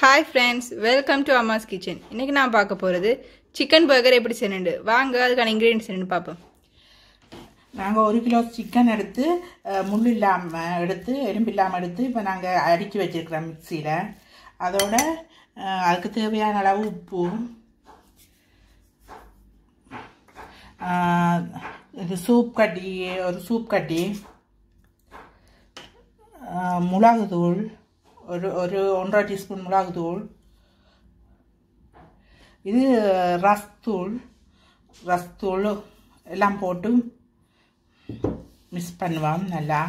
hi friends welcome to Amma's kitchen இன்னைக்கு நான் பார்க்க போகிறது சிக்கன் பர்கர் எப்படி செய்யணுண்டு வாங்க அதுக்கான இன்க்ரீடியன்ஸ் என்னன்னு பார்ப்போம் நாங்கள் ஒரு கிலோ சிக்கன் எடுத்து அஹ், முள் இல்லாமல் எடுத்து எலும்பு இல்லாமல் எடுத்து இப்போ நாங்கள் அடித்து வச்சுருக்கிறோம் மிக்சியில் அதோட அஹ், அதுக்கு தேவையான அளவு உப்பு அஹ், இது சூப் கட்டி ஒரு சூப் கட்டி அஹ், மிளகுத்தூள் ஒரு ஒரு ஒன்றரை டீஸ்பூன் மிளகுத்தூள் இது ரஸ்தூள் ரஸ்தூள் எல்லாம் போட்டு மிக்ஸ் பண்ணுவோம் நல்லா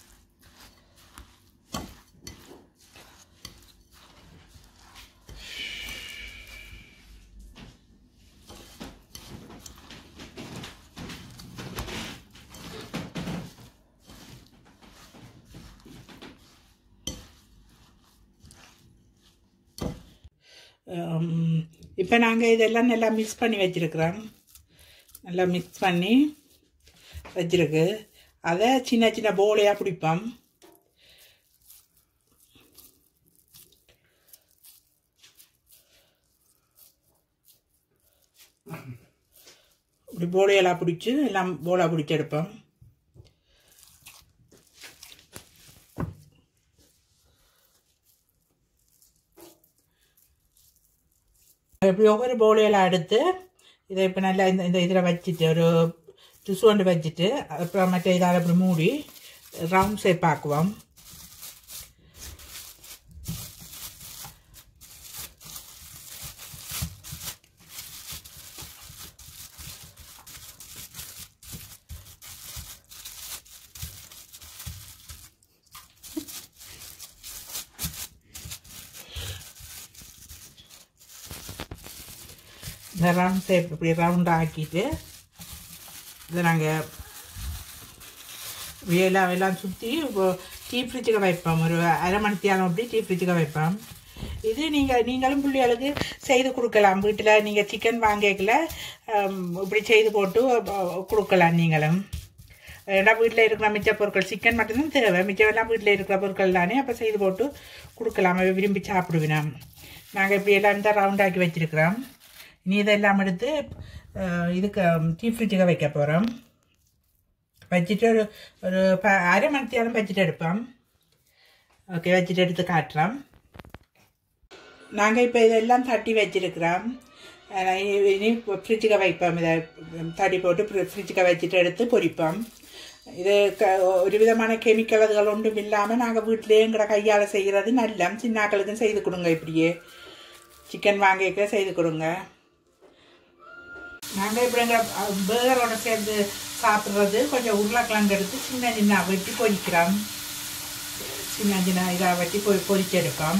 இப்போ நாங்கள் இதெல்லாம் நல்லா மிக்ஸ் பண்ணி வச்சுருக்குறோம் நல்லா மிக்ஸ் பண்ணி வச்சிருக்கு அதை சின்ன சின்ன போலையாக பிடிப்போம் இப்படி போலையெல்லாம் பிடிச்சி எல்லாம் போலா பிடிச்சி எடுப்போம் இப்படி ஒவ்வொரு போலையெல்லாம் எடுத்து இதை இப்போ நல்லா இந்த இந்த இதில் வச்சுட்டு ஒரு டிஷ்யூ கொண்டு வச்சுட்டு அப்புறம் மற்ற இதால் அப்படி மூடி ரவுண்ட் ஷேப் ஆக்குவோம் இந்த ரவுண்ட் ஷேப் இப்படி ரவுண்ட் ஆக்கிட்டு இதை நாங்கள் எல்லாம் எல்லாம் சுற்றி டீ ஃப்ரிட்ஜுக்கு வைப்போம் ஒரு அரை மணி தியானம் அப்படி டீ ஃப்ரிட்ஜுக்கு வைப்போம் இது நீங்கள் நீங்களும் பிள்ளைகளுக்கு செய்து கொடுக்கலாம் வீட்டில் நீங்கள் சிக்கன் வாங்கிக்கல இப்படி செய்து போட்டு அஹ், கொடுக்கலாம் நீங்களும் ஏன்னா வீட்டில் இருக்கிற மிச்ச பொருட்கள் சிக்கன் மட்டும்தான் தேவை மிச்சம் எல்லாம் வீட்டில் இருக்கிற பொருட்கள் தானே அப்போ செய்து போட்டு கொடுக்கலாம் அவ விரும்பி சாப்பிடுவினோம் நாங்கள் இப்படி எல்லாம் தான் ரவுண்ட் ஆக்கி வச்சிருக்கிறோம் இனி இதெல்லாம் எடுத்து அஹ், இதுக்கு டீ ஃப்ரிட்ஜுக்கு வைக்க போகிறோம் வச்சுட்டு ஒரு ஒரு ப அரை மணி நேரம் வச்சுட்டு எடுப்போம் ஓகே வச்சுட்டு எடுத்து காட்டுறோம் நாங்கள் இப்போ இதெல்லாம் தட்டி வச்சிருக்கிறோம் அஹ் இனி- இனி ஃப்ரிட்ஜுக்கு வைப்போம் இதை தடி போட்டு ஃப்ரிட்ஜுக்கு வச்சுட்டு எடுத்து பொரிப்போம் இது க ஒரு விதமான கெமிக்கல் அதுகள் ஒன்றும் இல்லாமல் நாங்கள் வீட்டிலேயே எங்களை கையால் செய்கிறது நல்ல சின்னாக்களுக்கும் செய்து கொடுங்க இப்படியே சிக்கன் வாங்கிக்க செய்து கொடுங்க நாங்கள் இப்படி எங்கள் பேகரோட சேர்ந்து சாப்பிட்றது கொஞ்சம் உருளைக்கிழங்கு எடுத்து சின்ன சின்ன வெட்டி பொரிக்கிறோம் சின்ன சின்ன இதாக வெட்டி பொ பொரிச்செடுப்போம்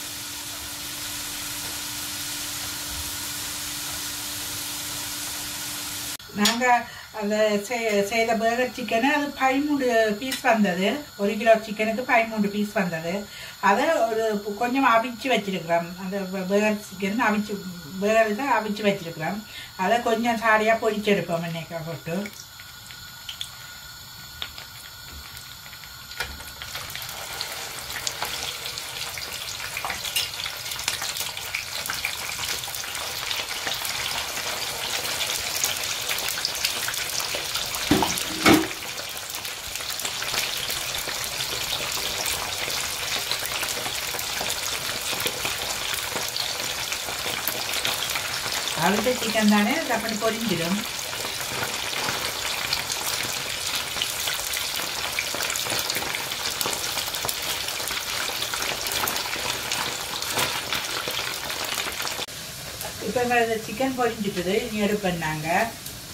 நாங்கள் அந்த செ- செய்த பேர்கர் சிக்கனு அது பதிமூணு பீஸ் வந்தது ஒரு கிலோ சிக்கனுக்கு பதிமூணு பீஸ் வந்தது அதை ஒரு பு- கொஞ்சம் அவிச்சு வச்சிருக்கிறோம் அந்த பேர்கர் சிக்கன் அவிச்சு பேர்கர் தான் அவிச்சு வச்சிருக்கிறோம் அதை கொஞ்சம் சாடியாக பொரிச்செடுப்போம் இன்னைக்கு போட்டு அவிச்ச சிக்கன் தானே அது அப்படி பொரிஞ்சிடும் இப்போ இந்த சிக்கன் பொரிஞ்சிட்டுது இனி எடுப்பேன் நாங்கள்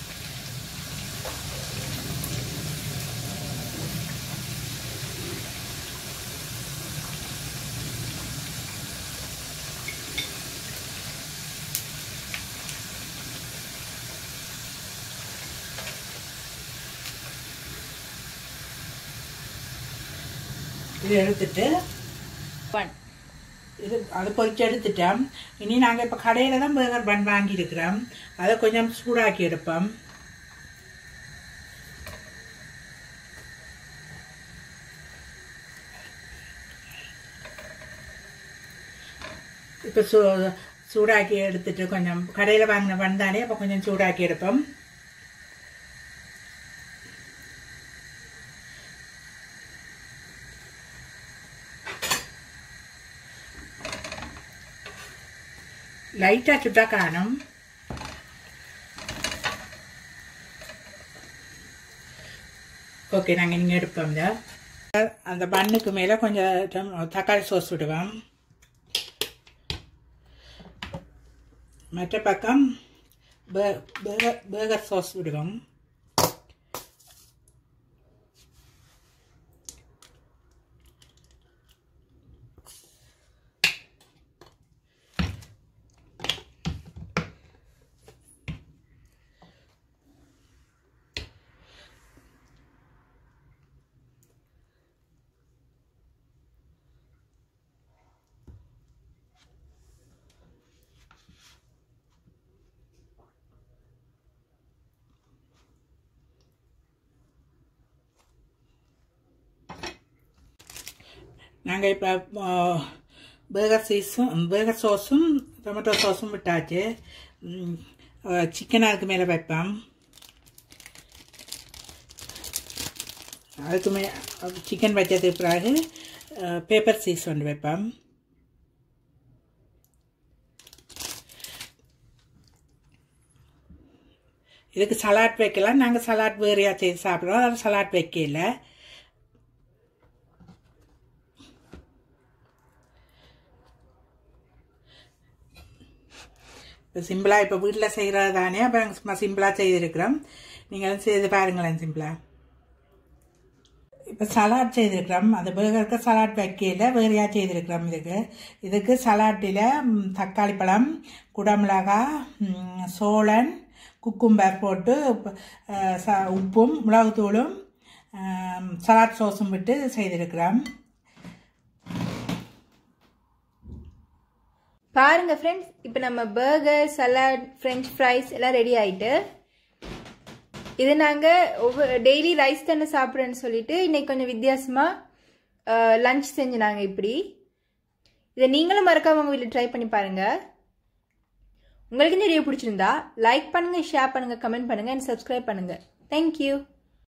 இது எடுத்துட்டு ஒன் இது அது பொரிச்சு எடுத்துட்டோம் இனி நாங்கள் இப்போ கடையில் தான் பேர்கர் பன் வாங்கியிருக்கிறோம் அதை கொஞ்சம் சூடாக்கி எடுப்போம் இப்போ சூ சூடாக்கி எடுத்துட்டு கொஞ்சம் கடையில் வாங்கின வந்தானே அப்போ கொஞ்சம் சூடாக்கி எடுப்போம் லைட்டாக சுட்டா காணும் ஓகே நாங்கள் இங்கே எடுப்போம் இந்த அந்த பண்ணுக்கு மேலே கொஞ்சம் தக்காளி சோஸ் விடுவோம் மற்ற பக்கம் பேர்கர் சாஸ் விடுவோம் நாங்கள் இப்போ பேர்கர் சீஸும் பேர்கர் சாஸும் டொமேட்டோ சாஸும் விட்டாச்சு சிக்கன் அதுக்கு மேலே வைப்போம் அதுக்கு மே சிக்கன் வச்சதுக்கு பிறகு பேப்பர் சீஸ் ஒன்று வைப்போம் இதுக்கு சலாட் வைக்கலாம் நாங்கள் சலாட் வேறையாக செய்து சாப்பிட்றோம் அதாவது சலாட் வைக்கல இப்போ சிம்பிளாக இப்போ வீட்டில் செய்கிறது தானே அப்போ நாங்கள் சிம்பிளாக செய்திருக்கிறோம் நீங்களும் செய்து பாருங்களேன் சிம்பிளாக இப்போ சலாட் செய்திருக்கிறோம் அந்த பேர்கருக்கு சலாட் வைக்கையில் வேறையாக செய்திருக்கிறோம் இதுக்கு இதுக்கு சலாட்டில் தக்காளி பழம் குடமிளகாய் சோளன் குக்கும்பர் போட்டு உப்பும் மிளகுத்தூளும் சலாட் சோஸும் விட்டு செய்திருக்கிறோம் பாருங்க ஃப்ரெண்ட்ஸ் இப்போ நம்ம பர்கர் சலாட் ஃப்ரெஞ்ச் ஃப்ரைஸ் எல்லாம் ரெடி ஆயிட்டு இது நாங்கள் ஒவ்வொரு டெய்லி ரைஸ் தானே சாப்பிட்றேன்னு சொல்லிட்டு இன்னைக்கு கொஞ்சம் வித்தியாசமாக லஞ்ச் செஞ்சு நாங்கள் இப்படி இதை நீங்களும் மறக்காம உங்கள் வீட்டில் ட்ரை பண்ணி பாருங்க உங்களுக்கு இந்த வீடியோ பிடிச்சிருந்தா லைக் பண்ணுங்க ஷேர் பண்ணுங்க கமெண்ட் பண்ணுங்க அண்ட் சப்ஸ்கிரைப் பண்ணுங்க தேங்க்யூ